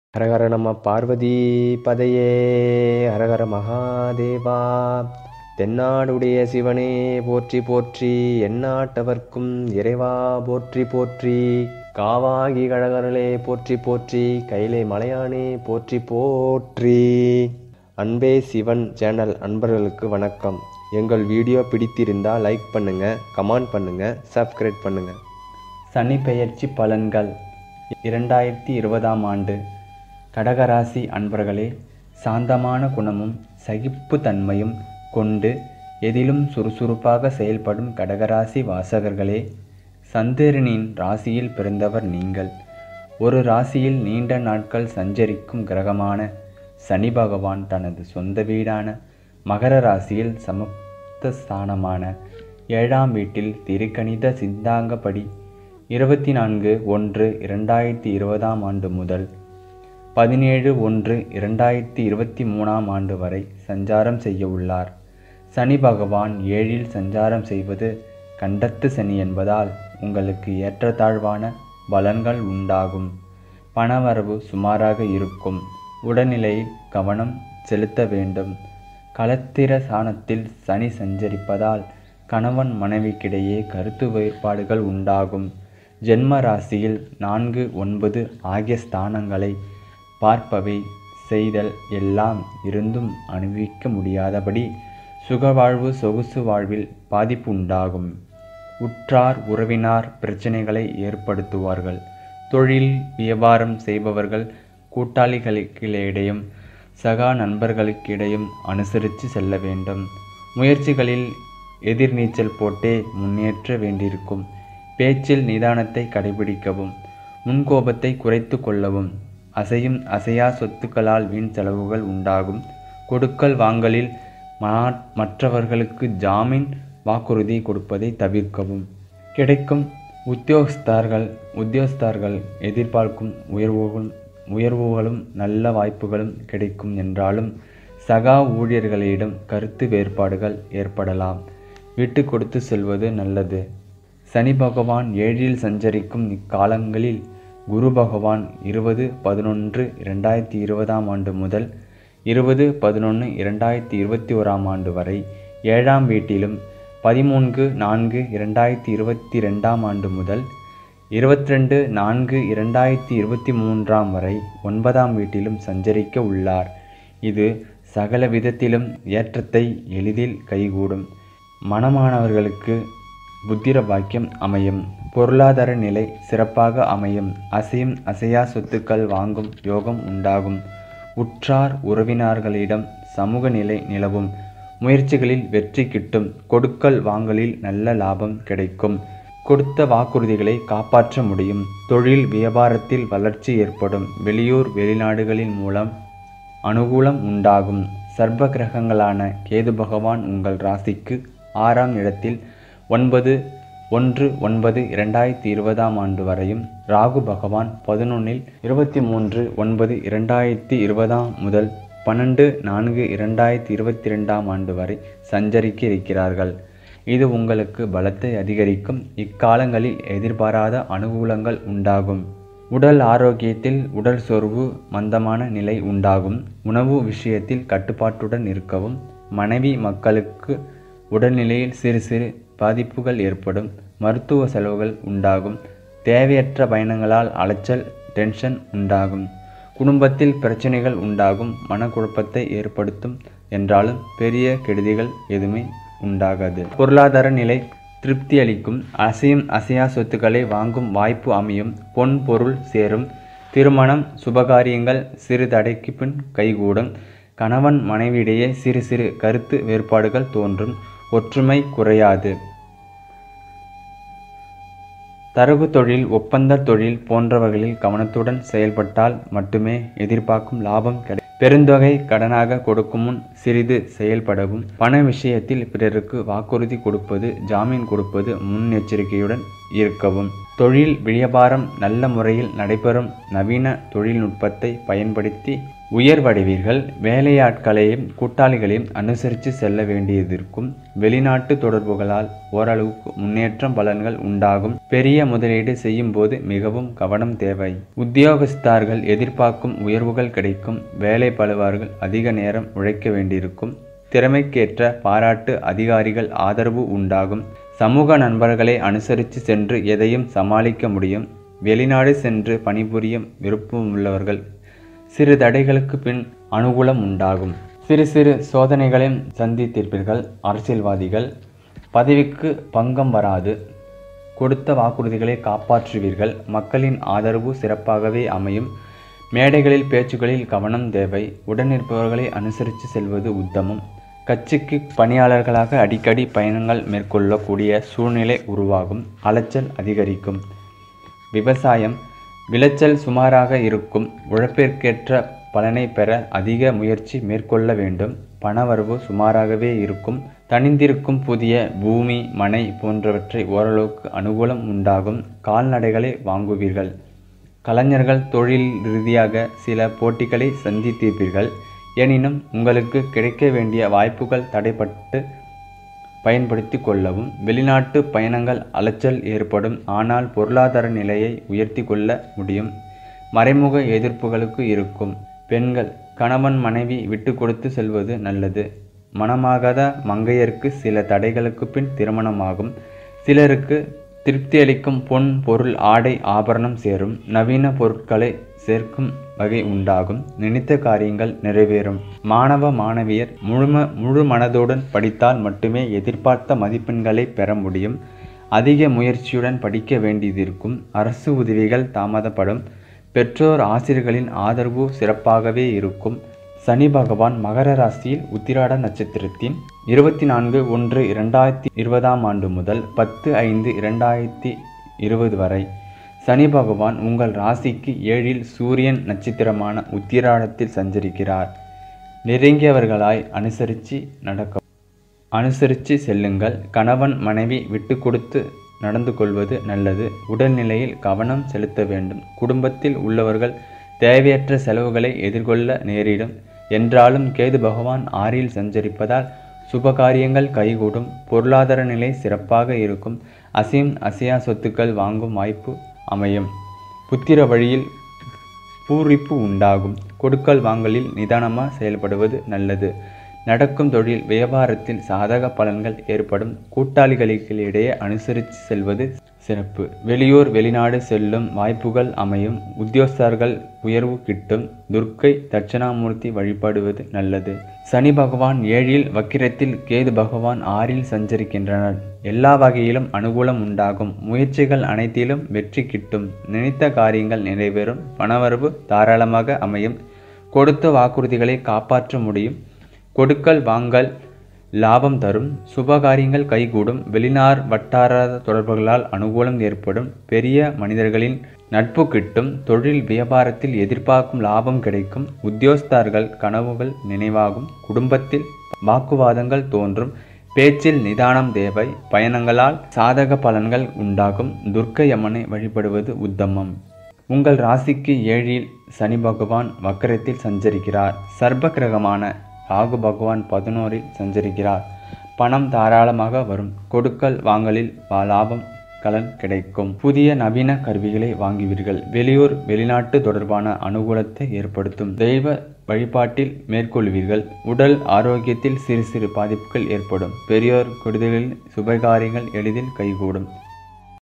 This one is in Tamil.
ஹரஹர நம பார்வதி பதையே ஹரஹர மகாதேவா தென்னாடுடைய சிவனே போற்றி போற்றி எந்நாட்டவர்க்கும் இறைவா போற்றி போற்றி காவாகி கழகர்களே போற்றி போற்றி கைலை மலையானே போற்றி போற்றி அன்பே சிவன் சேனல் அன்பர்களுக்கு வணக்கம் எங்கள் வீடியோ பிடித்திருந்தால் லைக் பண்ணுங்க கமெண்ட் பண்ணுங்க சப்ஸ்கிரைப் பண்ணுங்க சனி பெயர்ச்சி பலன்கள் இரண்டாயிரத்தி இருபதாம் ஆண்டு கடகராசி அன்பர்களே சாந்தமான குணமும் சகிப்புத்தன்மையும் கொண்டு எதிலும் சுறுசுறுப்பாக செயல்படும் கடகராசி வாசகர்களே சந்திரனின் ராசியில் பிறந்தவர் நீங்கள் ஒரு ராசியில் நீண்ட நாட்கள் சஞ்சரிக்கும் கிரகமான சனி பகவான் தனது சொந்த வீடான மகர ராசியில் சமஸ்த ஸ்தானமான ஏழாம் வீட்டில் திருக்கணித சித்தாங்கப்படி இருபத்தி நான்கு ஒன்று இரண்டாயிரத்தி இருபதாம் ஆண்டு முதல் பதினேழு ஒன்று இரண்டாயிரத்தி இருபத்தி மூணாம் ஆண்டு வரை சஞ்சாரம் செய்ய உள்ளார் சனி பகவான் ஏழில் சஞ்சாரம் செய்வது கண்டத்து சனி என்பதால் உங்களுக்கு ஏற்றத்தாழ்வான பலன்கள் உண்டாகும் பணவரவு சுமாராக இருக்கும் உடல்நிலையில் கவனம் செலுத்த வேண்டும் களத்திர சாணத்தில் சனி சஞ்சரிப்பதால் கணவன் மனைவிக்கிடையே கருத்து வேறுபாடுகள் உண்டாகும் ஜென்ம ராசியில் நான்கு ஒன்பது ஆகிய ஸ்தானங்களை பார்ப்பவை செய்தல் எல்லாம் இருந்தும் அனுபவிக்க முடியாதபடி சுகவாழ்வு சொகுசு வாழ்வில் பாதிப்பு உண்டாகும் உற்றார் உறவினார் பிரச்சனைகளை ஏற்படுத்துவார்கள் தொழில் வியாபாரம் செய்பவர்கள் கூட்டாளிகளுக்கிடையும் சகா நண்பர்களுக்கிடையும் அனுசரித்து செல்ல வேண்டும் முயற்சிகளில் எதிர்நீச்சல் போட்டே முன்னேற்ற வேண்டியிருக்கும் பேச்சில் நிதானத்தை கடைபிடிக்கவும் முன்கோபத்தை குறைத்து கொள்ளவும் அசையும் அசையா சொத்துக்களால் வீண் செலவுகள் உண்டாகும் கொடுக்கல் வாங்கலில் மற்றவர்களுக்கு ஜாமீன் வாக்குறுதி கொடுப்பதை தவிர்க்கவும் கிடைக்கும் உத்தியோகஸ்தர்கள் உத்தியோகஸ்தர்கள் எதிர்பார்க்கும் உயர்வுகளும் உயர்வுகளும் நல்ல வாய்ப்புகளும் கிடைக்கும் என்றாலும் சகா ஊழியர்களிடம் கருத்து வேறுபாடுகள் ஏற்படலாம் விட்டு கொடுத்து செல்வது நல்லது சனி பகவான் ஏழில் சஞ்சரிக்கும் இக்காலங்களில் குரு பகவான் இருபது பதினொன்று இரண்டாயிரத்தி இருபதாம் ஆண்டு முதல் இருபது பதினொன்று இரண்டாயிரத்தி இருபத்தி ஓராம் ஆண்டு வரை ஏழாம் வீட்டிலும் பதிமூன்று நான்கு இரண்டாயிரத்தி இருபத்தி ரெண்டாம் ஆண்டு முதல் இருபத்தி ரெண்டு நான்கு இரண்டாயிரத்தி இருபத்தி மூன்றாம் வரை ஒன்பதாம் வீட்டிலும் சஞ்சரிக்க உள்ளார் இது சகல விதத்திலும் ஏற்றத்தை எளிதில் கைகூடும் மனமானவர்களுக்கு புத்திர பாக்கியம் அமையும் பொருளாதார நிலை சிறப்பாக அமையும் அசையும் அசையா சொத்துக்கள் வாங்கும் யோகம் உண்டாகும் உற்றார் உறவினர்களிடம் சமூக நிலை நிலவும் முயற்சிகளில் வெற்றி கிட்டும் கொடுக்கல் வாங்கலில் நல்ல லாபம் கிடைக்கும் கொடுத்த வாக்குறுதிகளை காப்பாற்ற முடியும் தொழில் வியாபாரத்தில் வளர்ச்சி ஏற்படும் வெளியூர் வெளிநாடுகளின் மூலம் அனுகூலம் உண்டாகும் சர்ப கிரகங்களான கேது பகவான் உங்கள் ராசிக்கு ஆறாம் இடத்தில் ஒன்பது ஒன்று ஒன்பது இரண்டாயிரத்தி இருபதாம் ஆண்டு வரையும் ராகு பகவான் பதினொன்னில் இருபத்தி மூன்று ஒன்பது இரண்டாயிரத்தி இருபதாம் முதல் பன்னெண்டு நான்கு இரண்டாயிரத்தி இருபத்தி ரெண்டாம் ஆண்டு வரை சஞ்சரிக்க இருக்கிறார்கள் இது உங்களுக்கு பலத்தை அதிகரிக்கும் இக்காலங்களில் எதிர்பாராத அனுகூலங்கள் உண்டாகும் உடல் ஆரோக்கியத்தில் உடல் சோர்வு மந்தமான நிலை உண்டாகும் உணவு விஷயத்தில் கட்டுப்பாட்டுடன் இருக்கவும் மனைவி மக்களுக்கு உடல்நிலையில் சிறு சிறு பாதிப்புகள் ஏற்படும் மருத்துவ செலவுகள் உண்டாகும் தேவையற்ற பயணங்களால் அலைச்சல் டென்ஷன் உண்டாகும் குடும்பத்தில் பிரச்சனைகள் உண்டாகும் மனக்குழப்பத்தை ஏற்படுத்தும் என்றாலும் பெரிய கெடுதிகள் எதுவுமே உண்டாகாது பொருளாதார நிலை திருப்தி அளிக்கும் அசையும் அசையா சொத்துக்களை வாங்கும் வாய்ப்பு அமையும் பொன் பொருள் சேரும் திருமணம் சுபகாரியங்கள் சிறு தடைக்கு பின் கைகூடும் கணவன் மனைவியிடையே சிறு சிறு கருத்து வேறுபாடுகள் தோன்றும் ஒற்றுமை குறையாது தரகு தொழில் ஒப்பந்த தொழில் போன்றவர்களில் கவனத்துடன் செயல்பட்டால் மட்டுமே எதிர்பார்க்கும் லாபம் கிடை பெருந்தொகை கடனாக கொடுக்கும் முன் சிறிது செயல்படவும் பண விஷயத்தில் பிறருக்கு வாக்குறுதி கொடுப்பது ஜாமீன் கொடுப்பது முன்னெச்சரிக்கையுடன் இருக்கவும் தொழில் வியாபாரம் நல்ல முறையில் நடைபெறும் நவீன தொழில்நுட்பத்தை பயன்படுத்தி உயர்வடைவீர்கள் வேலையாட்களையும் கூட்டாளிகளையும் அனுசரித்து செல்ல வேண்டியதிருக்கும் வெளிநாட்டு தொடர்புகளால் ஓரளவுக்கு முன்னேற்றம் பலன்கள் உண்டாகும் பெரிய முதலீடு செய்யும் போது மிகவும் கவனம் தேவை உத்தியோகஸ்தார்கள் எதிர்பார்க்கும் உயர்வுகள் கிடைக்கும் வேலை பழுவார்கள் அதிக நேரம் உழைக்க வேண்டியிருக்கும் திறமைக்கேற்ற பாராட்டு அதிகாரிகள் ஆதரவு உண்டாகும் சமூக நண்பர்களை அனுசரித்து சென்று எதையும் சமாளிக்க முடியும் வெளிநாடு சென்று பணிபுரியும் விருப்பமுள்ளவர்கள் சிறு தடைகளுக்கு பின் அனுகூலம் உண்டாகும் சிறு சிறு சோதனைகளையும் சந்தித்திருப்பீர்கள் அரசியல்வாதிகள் பதவிக்கு பங்கம் வராது கொடுத்த வாக்குறுதிகளை காப்பாற்றுவீர்கள் மக்களின் ஆதரவு சிறப்பாகவே அமையும் மேடைகளில் பேச்சுகளில் கவனம் தேவை உடனிருப்பவர்களை அனுசரித்து செல்வது உத்தமம் கட்சிக்கு பணியாளர்களாக அடிக்கடி பயணங்கள் மேற்கொள்ளக்கூடிய சூழ்நிலை உருவாகும் அலைச்சல் அதிகரிக்கும் விவசாயம் விளைச்சல் சுமாராக இருக்கும் உழைப்பிற்கேற்ற பலனை பெற அதிக முயற்சி மேற்கொள்ள வேண்டும் பணவரவு சுமாராகவே இருக்கும் தனிந்திருக்கும் புதிய பூமி மனை போன்றவற்றை ஓரளவுக்கு அனுகூலம் உண்டாகும் கால்நடைகளை வாங்குவீர்கள் கலைஞர்கள் தொழில் ரீதியாக சில போட்டிகளை சந்தித்திருப்பீர்கள் எனினும் உங்களுக்கு கிடைக்க வேண்டிய வாய்ப்புகள் தடைப்பட்டு பயன்படுத்தி கொள்ளவும் வெளிநாட்டு பயணங்கள் அலைச்சல் ஏற்படும் ஆனால் பொருளாதார நிலையை உயர்த்தி கொள்ள முடியும் மறைமுக எதிர்ப்புகளுக்கு இருக்கும் பெண்கள் கணவன் மனைவி விட்டு கொடுத்து செல்வது நல்லது மனமாகாத மங்கையருக்கு சில தடைகளுக்கு பின் திருமணமாகும் சிலருக்கு திருப்தி அளிக்கும் பொன் பொருள் ஆடை ஆபரணம் சேரும் நவீன பொருட்களை சேர்க்கும் வகை உண்டாகும் நினைத்த காரியங்கள் நிறைவேறும் மாணவ மாணவியர் முழும முழு மனதுடன் படித்தால் மட்டுமே எதிர்பார்த்த மதிப்பெண்களை பெற முடியும் அதிக முயற்சியுடன் படிக்க வேண்டியதிருக்கும் அரசு உதவிகள் தாமதப்படும் பெற்றோர் ஆசிரியர்களின் ஆதரவு சிறப்பாகவே இருக்கும் சனி பகவான் மகர ராசியில் உத்திராட நட்சத்திரத்தின் இருபத்தி நான்கு ஒன்று இரண்டாயிரத்தி இருபதாம் ஆண்டு முதல் பத்து ஐந்து இரண்டாயிரத்தி இருபது வரை சனி பகவான் உங்கள் ராசிக்கு ஏழில் சூரியன் நட்சத்திரமான உத்திராடத்தில் சஞ்சரிக்கிறார் நெருங்கியவர்களாய் அனுசரித்து நடக்க அனுசரித்து செல்லுங்கள் கணவன் மனைவி விட்டு கொடுத்து நடந்து கொள்வது நல்லது உடல்நிலையில் கவனம் செலுத்த வேண்டும் குடும்பத்தில் உள்ளவர்கள் தேவையற்ற செலவுகளை எதிர்கொள்ள நேரிடும் என்றாலும் கேது பகவான் ஆறில் சஞ்சரிப்பதால் சுபகாரியங்கள் கைகூடும் பொருளாதார நிலை சிறப்பாக இருக்கும் அசையும் அசையா சொத்துக்கள் வாங்கும் வாய்ப்பு அமையும் புத்திர வழியில் பூரிப்பு உண்டாகும் கொடுக்கல் வாங்கலில் நிதானமாக செயல்படுவது நல்லது நடக்கும் தொழில் வியாபாரத்தில் சாதக பலன்கள் ஏற்படும் கூட்டாளிகளிடையே அனுசரித்து செல்வது சிறப்பு வெளியூர் வெளிநாடு செல்லும் வாய்ப்புகள் அமையும் உத்தியோகஸ்தர்கள் உயர்வு கிட்டும் துர்க்கை தட்சணாமூர்த்தி வழிபடுவது நல்லது சனி பகவான் ஏழில் வக்கிரத்தில் கேது பகவான் ஆறில் சஞ்சரிக்கின்றனர் எல்லா வகையிலும் அனுகூலம் உண்டாகும் முயற்சிகள் அனைத்திலும் வெற்றி கிட்டும் நினைத்த காரியங்கள் நிறைவேறும் பணவரவு தாராளமாக அமையும் கொடுத்த வாக்குறுதிகளை காப்பாற்ற முடியும் கொடுக்கல் வாங்கல் லாபம் தரும் சுபகாரியங்கள் கைகூடும் வெளிநார் வட்டார தொடர்புகளால் அனுகூலம் ஏற்படும் பெரிய மனிதர்களின் நட்பு கிட்டும் தொழில் வியாபாரத்தில் எதிர்பார்க்கும் லாபம் கிடைக்கும் உத்தியோகஸ்தர்கள் கனவுகள் நினைவாகும் குடும்பத்தில் வாக்குவாதங்கள் தோன்றும் பேச்சில் நிதானம் தேவை பயணங்களால் சாதக பலன்கள் உண்டாகும் துர்க்கையம்மனை வழிபடுவது உத்தமம் உங்கள் ராசிக்கு ஏழில் சனி பகவான் வக்கரத்தில் சஞ்சரிக்கிறார் சர்ப கிரகமான ராகு பகவான் பதினோரில் சஞ்சரிக்கிறார் பணம் தாராளமாக வரும் கொடுக்கல் வாங்கலில் லாபம் கலன் கிடைக்கும் புதிய நவீன கருவிகளை வாங்குவீர்கள் வெளியூர் வெளிநாட்டு தொடர்பான அனுகூலத்தை ஏற்படுத்தும் தெய்வ வழிபாட்டில் மேற்கொள்வீர்கள் உடல் ஆரோக்கியத்தில் சிறு சிறு பாதிப்புகள் ஏற்படும் பெரியோர் கொடுதலில் சுபகாரியங்கள் எளிதில் கைகூடும்